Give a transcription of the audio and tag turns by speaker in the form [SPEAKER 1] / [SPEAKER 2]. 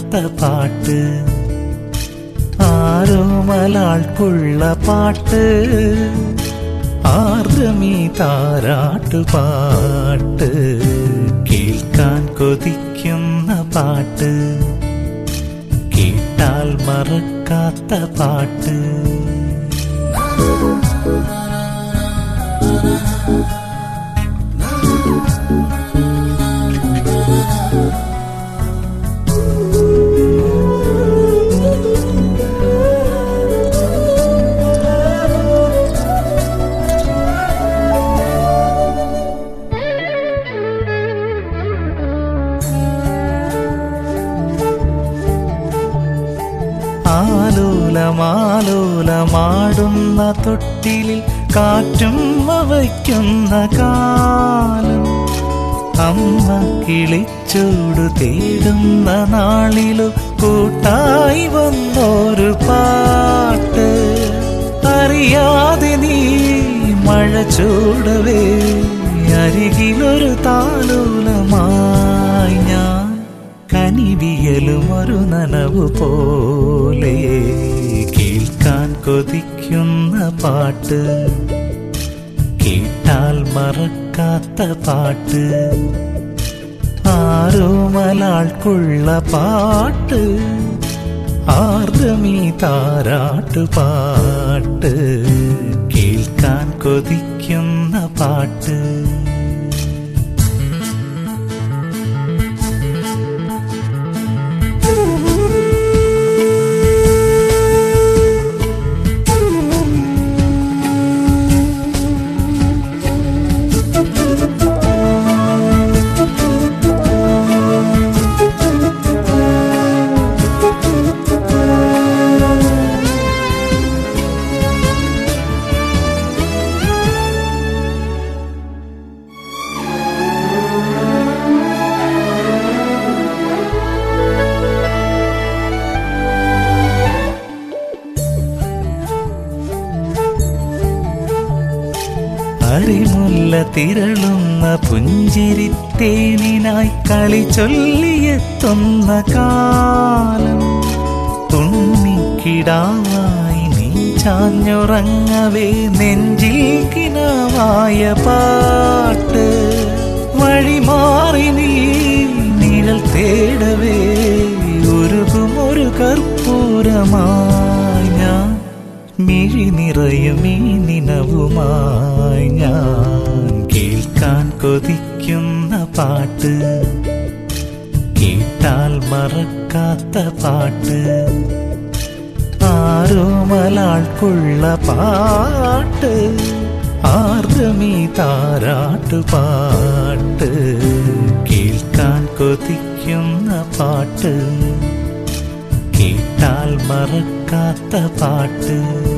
[SPEAKER 1] മറക്കാത്ത പാട്ട് ആരോ മലാൾക്കുള്ള പാട്ട് ആർദ്രമീ താരാട്ടു പാട്ട് കേൾക്കാൻ കൊതിക്കുന്ന പാട്ട് കേട്ടാൽ മറക്കാത്ത പാട്ട് ആലോലമാലോലമാടുന്ന തൊട്ടിലിൽ കാറ്റും വയ്ക്കുന്ന കാലം അമ്മ കിളിച്ചൂട് തേടുന്ന നാളിലു കൂട്ടായി വന്നൊരു പാട്ട് അറിയാതെ നീ മഴ ചൂടവേ അരികിലൊരു താലോലമായി ഞാൻ കനിവിയലും ഒരു നനവു പോലെ കേൾക്കാൻ കൊതിക്കുന്ന പാട്ട് കേട്ടാൽ മറക്കാത്ത പാട്ട് ആരോ മലാൾക്കുള്ള പാട്ട് ആർദ്രമീ താരാട്ടു പാട്ട് കേൾക്കാൻ കൊതിക്കുന്ന പാട്ട് അരിമുല്ല തിരളുന്ന പുഞ്ചിരിത്തേനിനായി കളി ചൊല്ലിയെത്തുന്ന കാലം തുണ്ണിക്കിടാവായി നീ ചാഞ്ഞുറങ്ങവേ നെഞ്ചിൽ കിനാവായ പാട്ട് വഴിമാറി നീ നിഴൽ തേടവേ ഒരുകും ഒരു കർപ്പൂരമായി ഞാൻ മിഴി നിറയും ഈ നിനവുമായി ഞാൻ കേൾക്കാൻ കൊതിക്കുന്ന പാട്ട് കേട്ടാൽ മറക്കാത്ത പാട്ട് ആരോ മലാൾക്കുള്ള പാട്ട് ആർദ്രമീ താരാട്ടു പാട്ട് കേൾക്കാൻ കൊതിക്കുന്ന പാട്ട് കേട്ടാൽ മറക്കാത്ത പാട്ട്